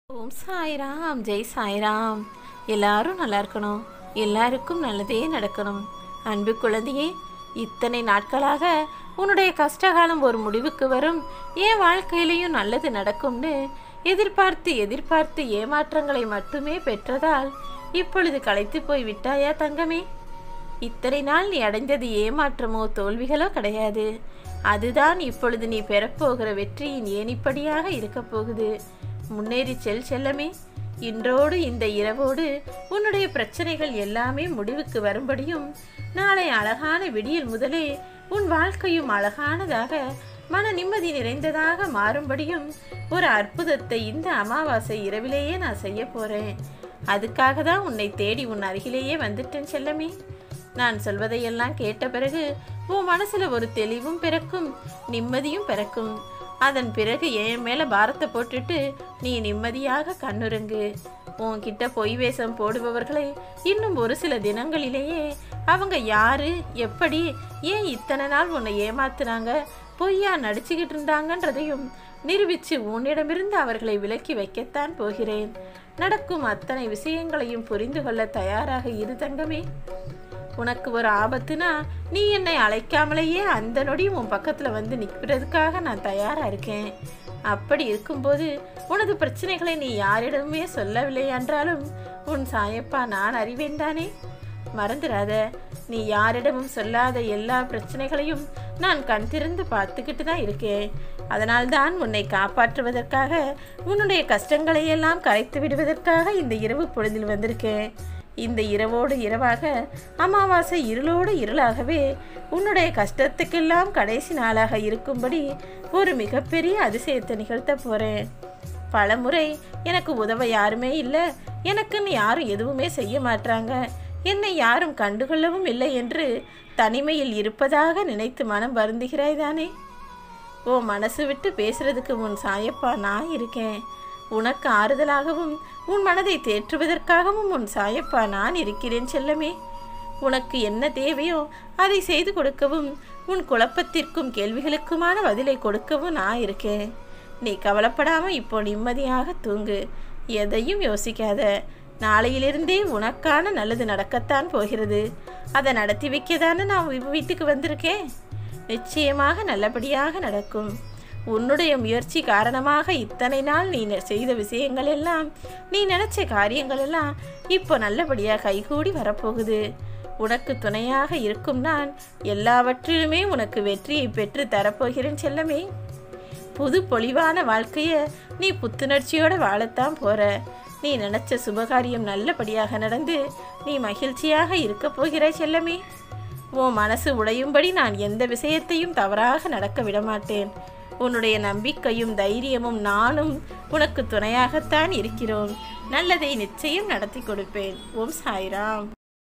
ஓம் சாய்ராம் ஜெய் சாய்ராம் எல்லாரும் நல்லா இருக்கணும் எல்லாருக்கும் நல்லதே நடக்கணும் அன்பு குழந்தையே இத்தனை நாட்களாக உன்னுடைய கஷ்டகாலம் ஒரு முடிவுக்கு வரும் என் வாழ்க்கையிலையும் நல்லது நடக்கும்னு எதிர்பார்த்து எதிர்பார்த்து ஏமாற்றங்களை மட்டுமே பெற்றதால் இப்பொழுது களைத்து போய் விட்டாயா தங்கமே இத்தனை நாள் நீ அடைந்தது ஏமாற்றமோ தோல்விகளோ கிடையாது அதுதான் இப்பொழுது நீ பெறப்போகிற வெற்றியின் ஏணிப்படியாக இருக்கப் போகுது முன்னேறி செல் செல்லமே இன்றோடு இந்த இரவோடு உன்னுடைய பிரச்சனைகள் எல்லாமே முடிவுக்கு வரும்படியும் நாளை அழகான விடியல் முதலே உன் வாழ்க்கையும் அழகானதாக மன நிம்மதி நிறைந்ததாக மாறும்படியும் ஒரு அற்புதத்தை இந்த அமாவாசை இரவிலேயே நான் செய்ய போறேன் அதுக்காக தான் உன்னை தேடி உன் அருகிலேயே வந்துட்டேன் செல்லமே நான் சொல்வதையெல்லாம் கேட்ட பிறகு உன் மனசுல ஒரு தெளிவும் பிறக்கும் நிம்மதியும் பிறக்கும் அதன் பிறகு என் மேல பாரத்தை போட்டுட்டு நீ நிம்மதியாக கண்ணுறங்கு உன்கிட்ட பொய் வேஷம் போடுபவர்களை இன்னும் ஒரு சில தினங்களிலேயே அவங்க யாரு எப்படி ஏன் இத்தனை நாள் உன்னை ஏமாத்துனாங்க பொய்யா நடிச்சுக்கிட்டு இருந்தாங்கன்றதையும் நிரூபித்து உன்னிடமிருந்து அவர்களை விலக்கி வைக்கத்தான் போகிறேன் நடக்கும் அத்தனை விஷயங்களையும் புரிந்து கொள்ள தயாராக இரு தங்கமே உனக்கு ஒரு ஆபத்துனா நீ என்னை அழைக்காமலேயே அந்த நொடி உன் பக்கத்தில் வந்து நிற்கிறதுக்காக நான் தயாராக இருக்கேன் அப்படி இருக்கும்போது உனது பிரச்சனைகளை நீ யாரிடமுமே சொல்லவில்லை என்றாலும் உன் சாயப்பா நான் அறிவேன் தானே மறந்துடாத நீ யாரிடமும் சொல்லாத எல்லா பிரச்சனைகளையும் நான் கண் திறந்து பார்த்துக்கிட்டு தான் இருக்கேன் அதனால்தான் உன்னை காப்பாற்றுவதற்காக உன்னுடைய கஷ்டங்களை எல்லாம் கரைத்து விடுவதற்காக இந்த இரவு பொழுதில் வந்திருக்கேன் இந்த இரவோடு இரவாக அமாவாசை இருளோடு இருளாகவே உன்னுடைய கஷ்டத்துக்கெல்லாம் கடைசி நாளாக இருக்கும்படி ஒரு மிகப்பெரிய அதிசயத்தை நிகழ்த்த போறேன் பலமுறை எனக்கு உதவ யாருமே இல்லை எனக்குன்னு யாரும் எதுவுமே செய்ய மாட்டாங்க என்னை யாரும் கண்டுகொள்ளவும் இல்லை என்று தனிமையில் இருப்பதாக நினைத்து மனம் வருந்துகிறாய் தானே ஓ மனசு விட்டு பேசுறதுக்கு உன் சாயப்பா நான் இருக்கேன் உனக்கு ஆறுதலாகவும் உன் மனதை தேற்றுவதற்காகவும் உன் சாயப்பா நான் இருக்கிறேன் செல்லமே உனக்கு என்ன தேவையோ அதை செய்து கொடுக்கவும் உன் குழப்பத்திற்கும் கேள்விகளுக்குமான பதிலை கொடுக்கவும் நான் இருக்கேன் நீ கவலைப்படாம இப்போ நிம்மதியாக தூங்கு எதையும் யோசிக்காத நாளையிலிருந்தே உனக்கான நல்லது நடக்கத்தான் போகிறது அதை நடத்தி வைக்கதானே நான் வீட்டுக்கு வந்திருக்கேன் நிச்சயமாக நல்லபடியாக நடக்கும் உன்னுடைய முயற்சி காரணமாக இத்தனை நாள் நீ செய்த விஷயங்கள் எல்லாம் நீ நினைச்ச காரியங்கள் எல்லாம் இப்போ நல்லபடியாக கைகூடி வரப்போகுது உனக்கு துணையாக இருக்கும் நான் எல்லாவற்றிலுமே உனக்கு வெற்றியை பெற்று தரப்போகிறேன் செல்லமே புது பொலிவான வாழ்க்கையை நீ புத்துணர்ச்சியோட வாழத்தான் போற நீ நினைச்ச சுபகாரியம் நல்லபடியாக நடந்து நீ மகிழ்ச்சியாக இருக்க போகிறாய் செல்லமே உன் மனசு உடையும்படி நான் எந்த விஷயத்தையும் தவறாக நடக்க விடமாட்டேன் உன்னுடைய நம்பிக்கையும் தைரியமும் நானும் உனக்கு துணையாகத்தான் இருக்கிறோம் நல்லதை நிச்சயம் நடத்தி கொடுப்பேன் ஓம் சாய்ராம்